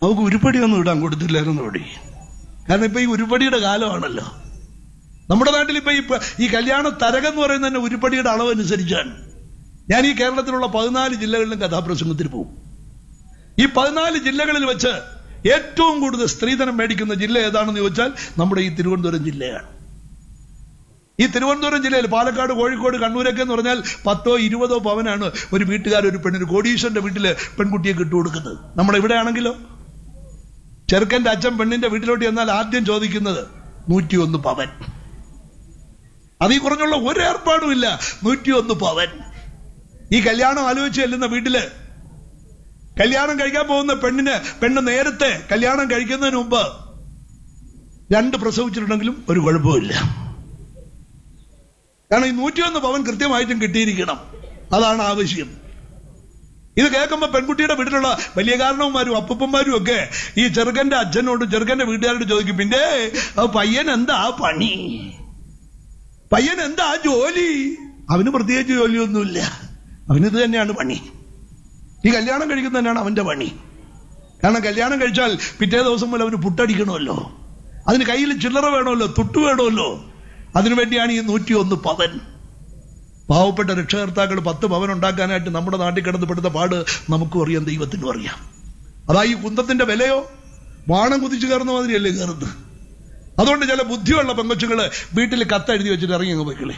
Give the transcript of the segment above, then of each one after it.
നമുക്ക് ഉരുപ്പടിയൊന്നും ഇടാൻ കൊടുത്തില്ലായിരുന്നു ഇവിടെ കാരണം ഇപ്പൊ ഈ ഉരുപ്പടിയുടെ കാലമാണല്ലോ നമ്മുടെ നാട്ടിൽ ഇപ്പൊ ഈ പ- ഈ കല്യാണ തരകം എന്ന് പറയുന്നത് തന്നെ ഉരുപ്പടിയുടെ അളവ് അനുസരിച്ചാണ് ഞാൻ ഈ കേരളത്തിലുള്ള പതിനാല് ജില്ലകളിലും കഥാപ്രസംഗത്തിന് പോകും ഈ പതിനാല് ജില്ലകളിൽ വെച്ച് ഏറ്റവും കൂടുതൽ സ്ത്രീധനം മേടിക്കുന്ന ജില്ല ഏതാണെന്ന് ചോദിച്ചാൽ നമ്മുടെ ഈ തിരുവനന്തപുരം ജില്ലയാണ് ഈ തിരുവനന്തപുരം ജില്ലയിൽ പാലക്കാട് കോഴിക്കോട് കണ്ണൂരൊക്കെ എന്ന് പറഞ്ഞാൽ പത്തോ ഇരുപതോ പവനാണ് ഒരു വീട്ടുകാർ ഒരു പെണ്ണിന് കോടീശ്വരന്റെ വീട്ടില് പെൺകുട്ടിയെ കിട്ടുകൊടുക്കുന്നത് നമ്മുടെ ഇവിടെ ആണെങ്കിലോ ചെറുക്കന്റെ അച്ഛൻ പെണ്ണിന്റെ വീട്ടിലോട്ട് ചെന്നാൽ ആദ്യം ചോദിക്കുന്നത് നൂറ്റിയൊന്ന് പവൻ അതീ കുറഞ്ഞുള്ള ഒരു ഏർപ്പാടും ഇല്ല നൂറ്റിയൊന്ന് പവൻ ഈ കല്യാണം ആലോചിച്ച് ചെല്ലുന്ന വീട്ടില് കല്യാണം കഴിക്കാൻ പോകുന്ന പെണ്ണിന് പെണ്ണ് നേരത്തെ കല്യാണം കഴിക്കുന്നതിന് മുമ്പ് രണ്ട് പ്രസവിച്ചിട്ടുണ്ടെങ്കിലും ഒരു കുഴപ്പമില്ല കാരണം ഈ നൂറ്റിയൊന്ന് പവൻ കൃത്യമായിട്ടും കിട്ടിയിരിക്കണം അതാണ് ആവശ്യം ഇത് കേൾക്കുമ്പോ പെൺകുട്ടിയുടെ വീട്ടിലുള്ള വലിയ കാരണവന്മാരും അപ്പൂപ്പന്മാരും ഒക്കെ ഈ ചെറുക്കന്റെ അച്ഛനോടും ചെറുക്കന്റെ വീട്ടുകാരോട് ചോദിക്കും പിന്നെ ആ പയ്യൻ എന്താ പണി പയ്യൻ എന്താ ജോലി അവന് പ്രത്യേകിച്ച് ജോലിയൊന്നുമില്ല അവനിത് തന്നെയാണ് പണി ഈ കല്യാണം കഴിക്കുന്നത് തന്നെയാണ് അവന്റെ പണി കാരണം കല്യാണം കഴിച്ചാൽ പിറ്റേ ദിവസം മുതൽ അവന് പുട്ടടിക്കണമല്ലോ അതിന് കയ്യിൽ ചില്ലറ വേണമല്ലോ തുട്ടു വേണമല്ലോ അതിനുവേണ്ടിയാണ് ഈ നൂറ്റിയൊന്ന് പവൻ പാവപ്പെട്ട രക്ഷകർത്താക്കൾ പത്ത് പവൻ ഉണ്ടാക്കാനായിട്ട് നമ്മുടെ നാട്ടിൽ കിടന്ന് പെടുന്ന പാട് നമുക്കും അറിയാം ദൈവത്തിനും അറിയാം അതാ ഈ കുന്തത്തിന്റെ വിലയോ വാണം കുതിച്ചു കയറുന്ന മാതിരിയല്ലേ കയറുന്നത് അതുകൊണ്ട് ചില ബുദ്ധിയുള്ള പെങ്കൊച്ചുങ്ങള് വീട്ടിൽ കത്തെഴുതി വെച്ചിട്ട് ഇറങ്ങി അങ്ങ് പോയിക്കളെ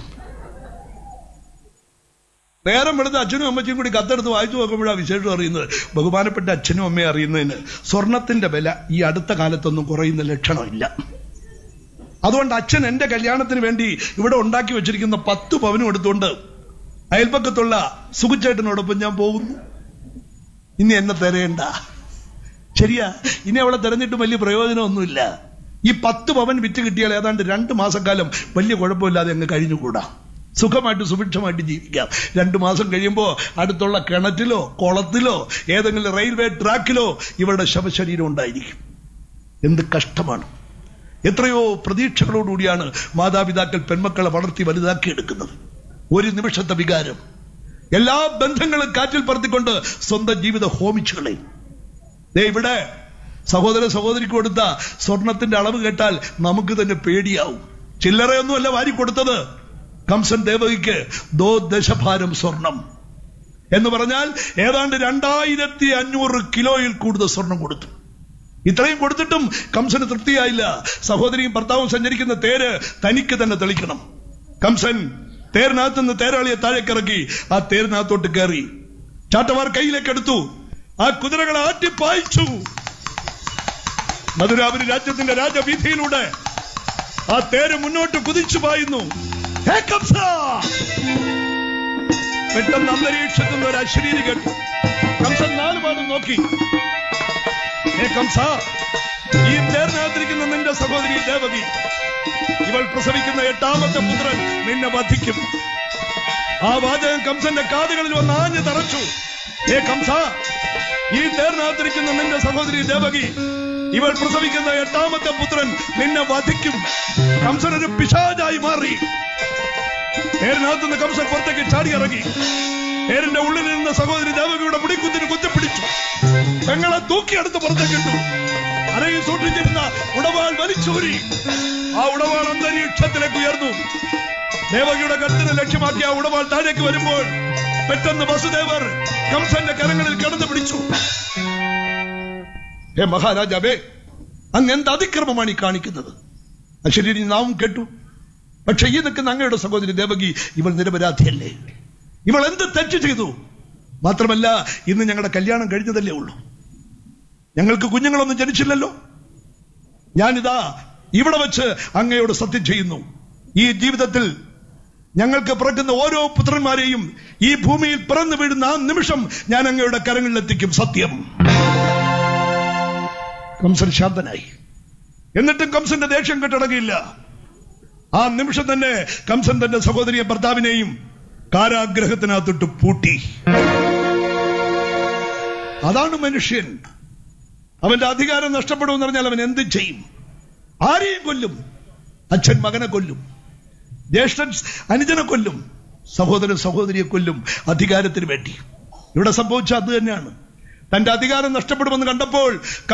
നേരം വെളുത്ത അച്ഛനും അമ്മച്ചിയും കൂടി കത്തെടുത്ത് വായിച്ചു നോക്കുമ്പോഴാണ് വിശേഷം അറിയുന്നത് ബഹുമാനപ്പെട്ട അച്ഛനും അമ്മയും അറിയുന്നതിന് സ്വർണത്തിന്റെ വില ഈ അടുത്ത കാലത്തൊന്നും കുറയുന്ന ലക്ഷണമില്ല അതുകൊണ്ട് അച്ഛൻ എന്റെ കല്യാണത്തിന് വേണ്ടി ഇവിടെ ഉണ്ടാക്കി വെച്ചിരിക്കുന്ന പത്ത് പവനും എടുത്തുകൊണ്ട് അയൽപ്പക്കത്തുള്ള സുഖുച്ചേട്ടനോടൊപ്പം ഞാൻ പോകുന്നു ഇനി എന്നെ തിരയണ്ട ശരിയാ ഇനി അവളെ തെരഞ്ഞിട്ട് വലിയ പ്രയോജനമൊന്നുമില്ല ഈ പത്ത് പവൻ വിറ്റ് കിട്ടിയാൽ ഏതാണ്ട് രണ്ട് മാസക്കാലം വലിയ കുഴപ്പമില്ലാതെ അങ്ങ് കഴിഞ്ഞുകൂടാ സുഖമായിട്ട് സുഭിക്ഷമായിട്ട് ജീവിക്കാം രണ്ടു മാസം കഴിയുമ്പോൾ അടുത്തുള്ള കിണറ്റിലോ കുളത്തിലോ ഏതെങ്കിലും റെയിൽവേ ട്രാക്കിലോ ഇവരുടെ ശവശരീരം ഉണ്ടായിരിക്കും എന്ത് കഷ്ടമാണ് എത്രയോ പ്രതീക്ഷകളോടുകൂടിയാണ് മാതാപിതാക്കൾ പെൺമക്കളെ വളർത്തി വലുതാക്കിയെടുക്കുന്നത് ഒരു നിമിഷത്തെ വികാരം എല്ലാ ബന്ധങ്ങളും കാറ്റിൽ പറത്തിക്കൊണ്ട് സ്വന്തം ജീവിതം ഹോമിച്ചു കളയും ദേ ഇവിടെ സഹോദര സഹോദരിക്ക് കൊടുത്ത സ്വർണത്തിന്റെ അളവ് കേട്ടാൽ നമുക്ക് തന്നെ പേടിയാവും ചില്ലറയൊന്നുമല്ല വാരി കൊടുത്തത് കംസൻ ദേവകിക്ക് ദോ ദശഭാരം സ്വർണം എന്ന് പറഞ്ഞാൽ ഏതാണ്ട് രണ്ടായിരത്തി അഞ്ഞൂറ് കിലോയിൽ കൂടുതൽ സ്വർണം കൊടുത്തു ഇത്രയും കൊടുത്തിട്ടും കംസന് തൃപ്തിയായില്ല സഹോദരിയും ഭർത്താവും സഞ്ചരിക്കുന്ന തേര് തനിക്ക് തന്നെ തെളിക്കണം കംസൻ തേരിനകത്ത് നിന്ന് തേരാളിയെ താഴേക്കിറക്കി ആ തേരിനകത്തോട്ട് കയറി ചാട്ടവാർ കയ്യിലേക്ക് എടുത്തു ആ കുതിരകളെ ആട്ടിപ്പായിച്ചു മധുരാപുരി രാജ്യത്തിന്റെ രാജവീഥിയിലൂടെ ആ തേര് മുന്നോട്ട് കുതിച്ചു പായുന്നു ഹേ കംസ പെട്ടെന്ന് അന്തരീക്ഷത്തിൽ നിന്ന് ഒരു അശ്വരീതി കേട്ടു കംസൻ നാലുപാടും നോക്കി ഹേ കംസ ഈ തേർനകത്തിരിക്കുന്ന നിന്റെ സഹോദരി ദേവകി ഇവൾ പ്രസവിക്കുന്ന എട്ടാമത്തെ പുത്രൻ നിന്നെ വധിക്കും ആ വാചകം കംസന്റെ കാതുകളിൽ വന്ന് ആഞ്ഞു തറച്ചു ഹേ കംസ ഈ തേർനകത്തിരിക്കുന്ന നിന്റെ സഹോദരി ദേവകി ഇവൾ പ്രസവിക്കുന്ന എട്ടാമത്തെ പുത്രൻ നിന്നെ വധിക്കും കംസൻ ഒരു പിശാചായി മാറി തേരിനകത്തുനിന്ന് കംസൻ പുറത്തേക്ക് ചാടിയിറങ്ങി തേരിന്റെ ഉള്ളിൽ നിന്ന സഹോദരി ദേവകിയുടെ മുടിക്കുത്തിന് കുത്തിപ്പിടിച്ചു പെങ്ങളെ തൂക്കിയെടുത്ത് പുറത്തേക്കിട്ടു അരയിൽ സൂക്ഷിച്ചിരുന്ന ഉടവാൾ വലിച്ചൂരി ആ ഉടവാൾ അന്തരീക്ഷത്തിലേക്ക് ഉയർന്നു ദേവകിയുടെ കത്തിന് ലക്ഷ്യമാക്കി ആ ഉടവാൾ താഴേക്ക് വരുമ്പോൾ പെട്ടെന്ന് വസുദേവർ കംസന്റെ കരങ്ങളിൽ കിടന്നു പിടിച്ചു ഹേ മഹാരാജാവേ അങ്ങ് എന്ത് അതിക്രമമാണ് ഈ കാണിക്കുന്നത് അശ്വരി നാം കേട്ടു പക്ഷെ ഈ നിൽക്കുന്ന അങ്ങയുടെ സഹോദരി ദേവകി ഇവൾ നിരപരാധിയല്ലേ ഇവൾ എന്ത് തെറ്റ് ചെയ്തു മാത്രമല്ല ഇന്ന് ഞങ്ങളുടെ കല്യാണം കഴിഞ്ഞതല്ലേ ഉള്ളൂ ഞങ്ങൾക്ക് കുഞ്ഞുങ്ങളൊന്നും ജനിച്ചില്ലല്ലോ ഞാനിതാ ഇവിടെ വെച്ച് അങ്ങയോട് സത്യം ചെയ്യുന്നു ഈ ജീവിതത്തിൽ ഞങ്ങൾക്ക് പിറക്കുന്ന ഓരോ പുത്രന്മാരെയും ഈ ഭൂമിയിൽ പിറന്നു വീഴുന്ന ആ നിമിഷം ഞാൻ അങ്ങയുടെ കരങ്ങളിലെത്തിക്കും സത്യം കംസൻ ശാന്തനായി എന്നിട്ടും കംസന്റെ ദേഷ്യം കെട്ടടങ്ങിയില്ല ആ നിമിഷം തന്നെ കംസൻ തന്റെ സഹോദരിയെ ഭർത്താവിനെയും കാരാഗ്രഹത്തിനകത്തിട്ട് പൂട്ടി അതാണ് മനുഷ്യൻ അവന്റെ അധികാരം നഷ്ടപ്പെടുമെന്ന് പറഞ്ഞാൽ അവൻ എന്ത് ചെയ്യും ആരെയും കൊല്ലും അച്ഛൻ മകനെ കൊല്ലും ജ്യേഷ്ഠൻ അനുജനെ കൊല്ലും സഹോദരൻ സഹോദരിയെ കൊല്ലും അധികാരത്തിന് വേണ്ടി ഇവിടെ സംഭവിച്ച അത് തന്നെയാണ് തന്റെ അധികാരം നഷ്ടപ്പെടുമെന്ന് കണ്ടപ്പോൾ